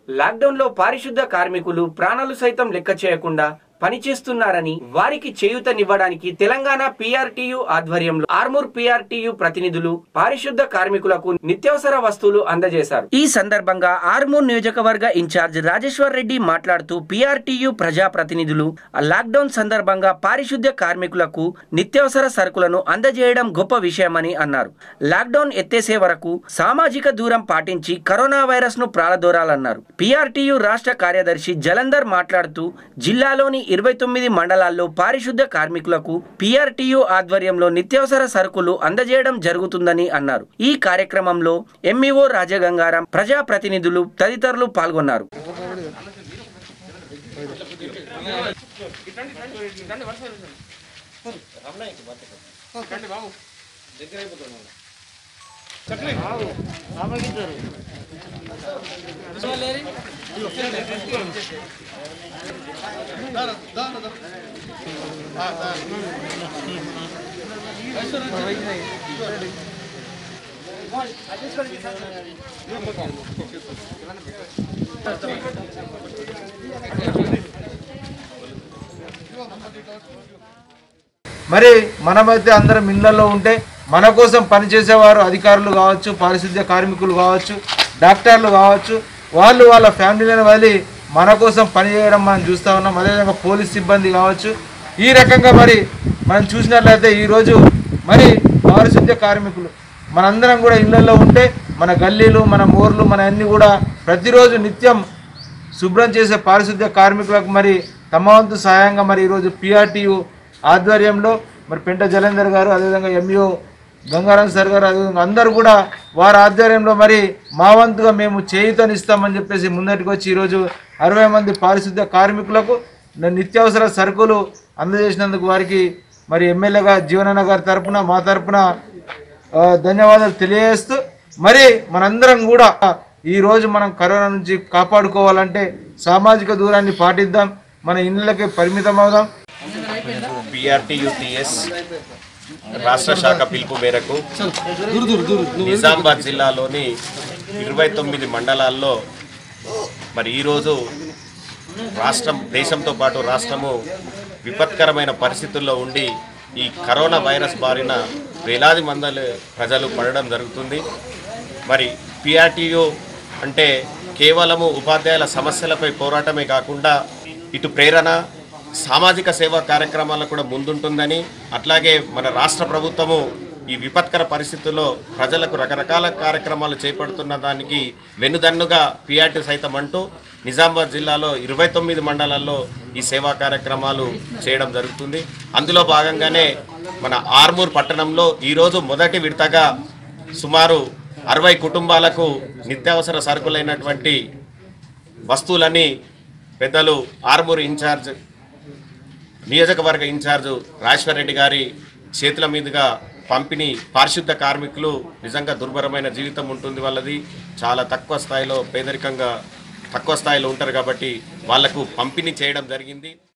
lockdown లో పారిశుద్ధ కార్మికులు ప్రాణాలు సైతం లెక్క చేయకుండా పనిచేస్తున్నారని వారికి చేయూతనివ్వడానికి తెలంగాణ పిఆర్టీయు ఆధ్వర్యంలో ఆర్మూర్ పిఆర్టీయు ప్రతినిధులు పారిశుద్ధ కార్మికులకు నిత్యావసర వస్తువులు అందజేశారు ఈ సందర్భంగా ఆర్మూర్ నియోజకవర్గ ఇన్ఛార్జ్ రాజేశ్వర్ రెడ్డి మాట్లాడుతూ పిఆర్టీయు ప్రజా ప్రతినిధులు లాక్డౌన్ సందర్భంగా పారిశుద్ధ్య కార్మికులకు నిత్యావసర సరుకులను అందజేయడం గొప్ప విషయమని అన్నారు లాక్డౌన్ ఎత్తేసే వరకు సామాజిక దూరం పాటించి కరోనా వైరస్ ను ప్రాలదోరాలన్నారు పిఆర్టీయు రాష్ట్ర కార్యదర్శి జలంధర్ మాట్లాడుతూ జిల్లాలోని ఇరవై తొమ్మిది మండలాల్లో పారిశుద్ధ్య కార్మికులకు పిఆర్టీయు ఆధ్వర్యంలో నిత్యావసర సరుకులు అందజేయడం జరుగుతుందని అన్నారు ఈ కార్యక్రమంలో ఎంఈఓ రాజగంగారాం ప్రజా ప్రతినిధులు తదితరులు పాల్గొన్నారు మరి మనమైతే అందరం ఇళ్లలో ఉంటే మన కోసం పనిచేసేవారు అధికారులు కావచ్చు పారిశుద్ధ్య కార్మికులు కావచ్చు డాక్టర్లు కావచ్చు వాళ్ళు వాళ్ళ ఫ్యామిలీలను వదిలి మన కోసం పనిచేయడం మనం చూస్తూ ఉన్నాం అదేవిధంగా పోలీస్ సిబ్బంది కావచ్చు ఈ రకంగా మరి మనం చూసినట్లయితే ఈరోజు మరి పారిశుద్ధ్య కార్మికులు మనందరం కూడా ఇళ్లలో ఉంటే మన గల్లీలు మన మోర్లు మన అన్ని కూడా ప్రతిరోజు నిత్యం శుభ్రం చేసే పారిశుద్ధ్య కార్మికులకు మరి తమ వంతు సహాయంగా మరి ఈరోజు పిఆర్టీయు ఆధ్వర్యంలో మరి పెంట జలేందర్ గారు అదేవిధంగా ఎంఈఓ గంగారాం సార్ గారు అదేవిధంగా అందరూ కూడా వారి ఆధ్వర్యంలో మరి మా వంతుగా మేము చేయుతనిస్తామని చెప్పేసి ముందటికి వచ్చి ఈరోజు అరవై మంది పారిశుద్ధ్య కార్మికులకు న- నిత్యావసర సరుకులు అందజేసినందుకు వారికి మరి ఎమ్మెల్యేగా జీవనన్న గారి తరపున మా తరపున ఆ, ధన్యవాదాలు తెలియజేస్తూ మరి మనందరం కూడా ఈ రోజు మనం కరోనా నుంచి కాపాడుకోవాలంటే సామాజిక దూరాన్ని పాటిద్దాం మన ఇళ్ళకే పరిమితం అవుదాం పిఆర్టీయుటిఎస్ రాష్ట్ర శాఖ పిలుపు మేరకు నిజామాబాద్ జిల్లాలోని ఇరవై తొమ్మిది మండలాల్లో మరి ఈరోజు రాష్ట్రం దేశంతో పాటు రాష్ట్రము విపత్కరమైన పరిస్థితుల్లో ఉండి ఈ కరోనా వైరస్ బారిన వేలాది మంది ప్రజలు పడడం జరుగుతుంది మరి పిఆర్టీయు అంటే కేవలము ఉపాధ్యాయుల సమస్యలపై పోరాటమే కాకుండా ఇటు ప్రేరణ సామాజిక సేవా కార్యక్రమాలకు కూడా ముందుంటుందని అట్లాగే మన రాష్ట్ర ప్రభుత్వము ఈ విపత్కర పరిస్థితుల్లో ప్రజలకు రకరకాల కార్యక్రమాలు చేపడుతున్న దానికి వెనుదన్నుగా పిఆర్టీ సైతం అంటూ నిజామాబాద్ జిల్లాలో ఇరవై తొమ్మిది మండలాల్లో ఈ సేవా కార్యక్రమాలు చేయడం జరుగుతుంది అందులో భాగంగానే మన ఆర్మూర్ పట్టణంలో ఈరోజు మొదటి విడతగా సుమారు అరవై కుటుంబాలకు నిత్యావసర సరుకులైనటువంటి వస్తువులని పెద్దలు ఆర్మూర్ ఇన్ఛార్జ్ నియోజకవర్గ ఇన్ఛార్జు రాజేశ్వర్ రెడ్డి గారి చేతుల మీదుగా పంపిణీ పారిశుద్ధ కార్మికులు నిజంగా దుర్భరమైన జీవితం ఉంటుంది వాళ్ళది చాలా తక్కువ స్థాయిలో పేదరికంగా తక్కువ స్థాయిలో ఉంటారు కాబట్టి వాళ్లకు పంపిణీ చేయడం జరిగింది